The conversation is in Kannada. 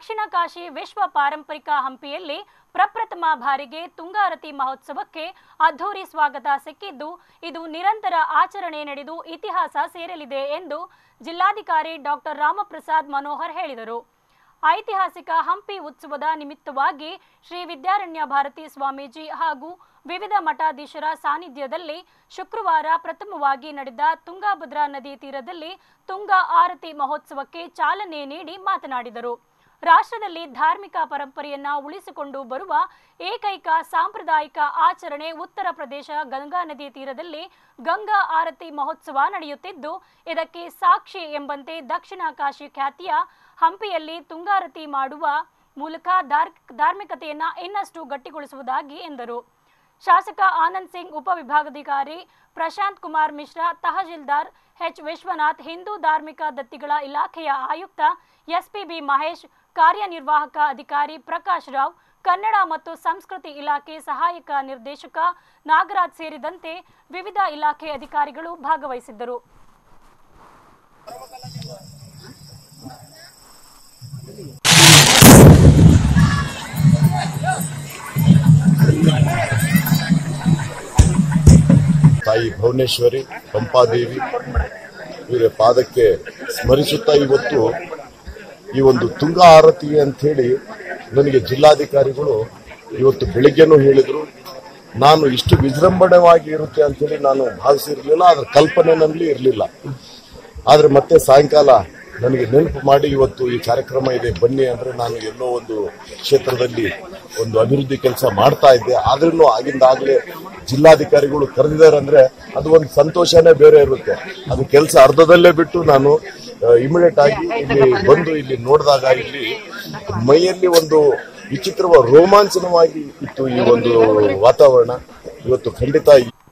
ದಕ್ಷಿಣ ಕಾಶಿ ವಿಶ್ವ ಪಾರಂಪರಿಕ ಹಂಪಿಯಲ್ಲಿ ಪ್ರಪ್ರಥಮ ಬಾರಿಗೆ ತುಂಗಾರತಿ ಮಹೋತ್ಸವಕ್ಕೆ ಅದ್ಧೂರಿ ಸ್ವಾಗತ ಸಿಕ್ಕಿದ್ದು ಇದು ನಿರಂತರ ಆಚರಣೆ ನಡೆದು ಇತಿಹಾಸ ಸೇರಲಿದೆ ಎಂದು ಜಿಲ್ಲಾಧಿಕಾರಿ ಡಾಕ್ಟರ್ ರಾಮಪ್ರಸಾದ್ ಮನೋಹರ್ ಹೇಳಿದರು ಐತಿಹಾಸಿಕ ಹಂಪಿ ಉತ್ಸವದ ನಿಮಿತ್ತವಾಗಿ ಶ್ರೀ ವಿದ್ಯಾರಣ್ಯ ಭಾರತಿ ಸ್ವಾಮೀಜಿ ಹಾಗೂ ವಿವಿಧ ಮಠಾಧೀಶರ ಸಾನ್ನಿಧ್ಯದಲ್ಲಿ ಶುಕ್ರವಾರ ಪ್ರಥಮವಾಗಿ ನಡೆದ ತುಂಗಾಭದ್ರಾ ನದಿ ತೀರದಲ್ಲಿ ತುಂಗಾ ಆರತಿ ಮಹೋತ್ಸವಕ್ಕೆ ಚಾಲನೆ ನೀಡಿ ಮಾತನಾಡಿದರು ರಾಷ್ಟ್ರದಲ್ಲಿ ಧಾರ್ಮಿಕ ಪರಂಪರೆಯನ್ನ ಉಳಿಸಿಕೊಂಡು ಬರುವ ಏಕೈಕ ಸಾಂಪ್ರದಾಯಿಕ ಆಚರಣೆ ಉತ್ತರ ಪ್ರದೇಶ ಗಂಗಾ ನದಿ ತೀರದಲ್ಲಿ ಗಂಗಾ ಆರತಿ ಮಹೋತ್ಸವ ನಡೆಯುತ್ತಿದ್ದು ಇದಕ್ಕೆ ಸಾಕ್ಷಿ ಎಂಬಂತೆ ದಕ್ಷಿಣ ಕಾಶಿ ಖ್ಯಾತಿಯ ಹಂಪಿಯಲ್ಲಿ ತುಂಗಾರತಿ ಮಾಡುವ ಮೂಲಕ ಧಾರ್- ಧಾರ್ಮಿಕತೆಯನ್ನ ಇನ್ನಷ್ಟು ಗಟ್ಟಿಗೊಳಿಸುವುದಾಗಿ ಎಂದರು ಶಾಸಕ ಆನಂದ್ ಸಿಂಗ್ ಉಪವಿಭಾಗಾಧಿಕಾರಿ ಪ್ರಶಾಂತ್ ಕುಮಾರ್ ಮಿಶ್ರಾ ತಹಶೀಲ್ದಾರ್ ಎಚ್ ವಿಶ್ವನಾಥ್ ಹಿಂದೂ ಧಾರ್ಮಿಕ ದತ್ತಿಗಳ ಇಲಾಖೆಯ ಆಯುಕ್ತ ಎಸ್ಪಿಬಿ ಮಹೇಶ್ ಕಾರ್ಯನಿರ್ವಾಹಕ ಅಧಿಕಾರಿ ಪ್ರಕಾಶ್ ರಾವ್ ಕನ್ನಡ ಮತ್ತು ಸಂಸ್ಕೃತಿ ಇಲಾಖೆ ಸಹಾಯಕ ನಿರ್ದೇಶಕ ನಾಗರಾಜ್ ಸೇರಿದಂತೆ ವಿವಿಧ ಇಲಾಖೆ ಅಧಿಕಾರಿಗಳು ಭಾಗವಹಿಸಿದ್ದರು ತಾಯಿ ಭುವನೇಶ್ವರಿ ಪಂಪಾದೇವಿ ಇವರ ಪಾದಕ್ಕೆ ಸ್ಮರಿಸುತ್ತಾ ಇವತ್ತು ಈ ಒಂದು ತುಂಗ ಆರತಿ ಅಂತ ಹೇಳಿ ನನಗೆ ಜಿಲ್ಲಾಧಿಕಾರಿಗಳು ಇವತ್ತು ಬೆಳಿಗ್ಗೆನೂ ಹೇಳಿದ್ರು ನಾನು ಇಷ್ಟು ವಿಜೃಂಭಣವಾಗಿ ಇರುತ್ತೆ ಅಂತ ಹೇಳಿ ನಾನು ಭಾವಿಸಿರ್ಲಿಲ್ಲ ಅದರ ಕಲ್ಪನೆ ನನ್ನಲ್ಲಿ ಇರಲಿಲ್ಲ ಆದ್ರೆ ಮತ್ತೆ ಸಾಯಂಕಾಲ ನನಗೆ ನೆನಪು ಮಾಡಿ ಇವತ್ತು ಈ ಕಾರ್ಯಕ್ರಮ ಇದೆ ಬನ್ನಿ ಅಂದ್ರೆ ನಾನು ಎಲ್ಲೋ ಒಂದು ಕ್ಷೇತ್ರದಲ್ಲಿ ಒಂದು ಅಭಿವೃದ್ಧಿ ಕೆಲಸ ಮಾಡ್ತಾ ಇದ್ದೆ ಆದ್ರೂ ಆಗಿಂದಾಗಲೇ ಜಿಲ್ಲಾಧಿಕಾರಿಗಳು ಕರೆದಿದ್ದಾರೆ ಅಂದ್ರೆ ಅದು ಒಂದು ಸಂತೋಷನೇ ಬೇರೆ ಇರುತ್ತೆ ಅದು ಕೆಲಸ ಅರ್ಧದಲ್ಲೇ ಬಿಟ್ಟು ನಾನು ಇಮಿಡಿಯೇಟ್ ಆಗಿ ಇಲ್ಲಿ ಬಂದು ಇಲ್ಲಿ ನೋಡಿದಾಗ ಇಲ್ಲಿ ಮೈಯಲ್ಲಿ ಒಂದು ವಿಚಿತ್ರವ ರೋಮಾಂಚನವಾಗಿ ಇತ್ತು ಈ ಒಂದು ವಾತಾವರಣ ಇವತ್ತು ಖಂಡಿತ